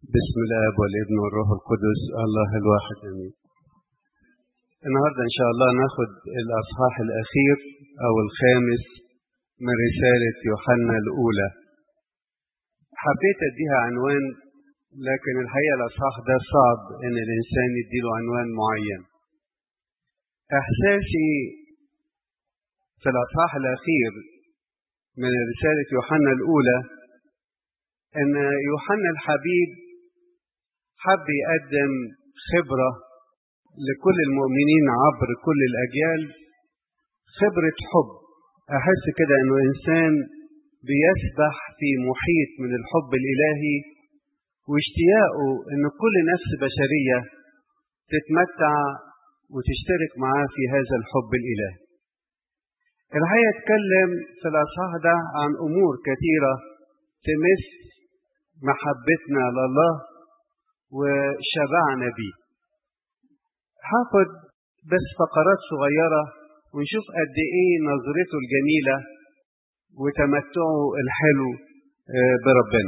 بسم الاب والابن والروح القدس الله الواحد امين. النهارده ان شاء الله ناخد الاصحاح الاخير او الخامس من رساله يوحنا الاولى. حبيت اديها عنوان لكن الحقيقه الاصحاح ده صعب ان الانسان يديله عنوان معين. احساسي في الاصحاح الاخير من رساله يوحنا الاولى ان يوحنا الحبيب حب يقدم خبرة لكل المؤمنين عبر كل الأجيال خبرة حب أحس كده إنه إنسان بيسبح في محيط من الحب الإلهي واشتياقه إن كل نفس بشرية تتمتع وتشترك معاه في هذا الحب الإلهي. الحقيقة اتكلم في الأصحاح ده عن أمور كثيرة تمس محبتنا لله وشبعنا بيه هاخد بس فقرات صغيرة ونشوف قد ايه نظرته الجميلة وتمتعه الحلو بربنا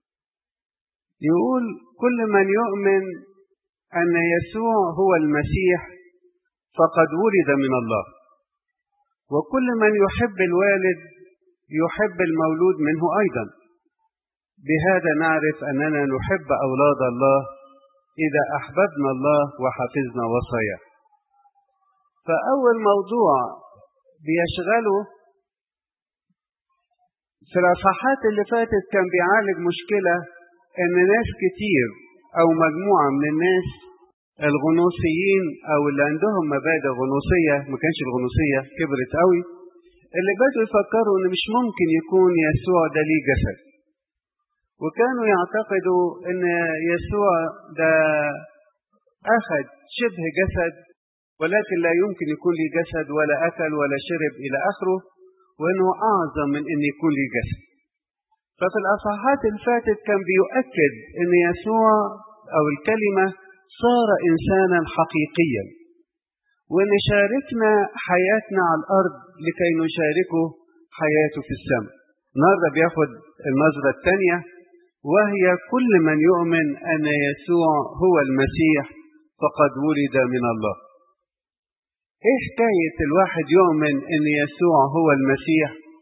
يقول كل من يؤمن أن يسوع هو المسيح فقد ولد من الله وكل من يحب الوالد يحب المولود منه أيضا بهذا نعرف أننا نحب أولاد الله إذا أحببنا الله وحفظنا وصاياه فأول موضوع بيشغله في الأصحاحات اللي فاتت كان بيعالج مشكلة إن ناس كتير أو مجموعة من الناس الغنوصيين أو اللي عندهم مبادئ غنوصية ما كانش الغنوصية كبرت قوي اللي بدوا يفكروا إن مش ممكن يكون يسوع ده ليه جسد وكانوا يعتقدوا ان يسوع ده اخذ شبه جسد ولكن لا يمكن يكون لي جسد ولا اكل ولا شرب الى اخره وانه اعظم من ان يكون لي جسد ففي الاصحاحات اللي فاتت كان بيؤكد ان يسوع او الكلمه صار انسانا حقيقيا وان شاركنا حياتنا على الارض لكي نشاركه حياته في السماء النهارده بياخد النظره الثانيه وهي كل من يؤمن أن يسوع هو المسيح فقد ولد من الله. إيه حكاية الواحد يؤمن أن يسوع هو المسيح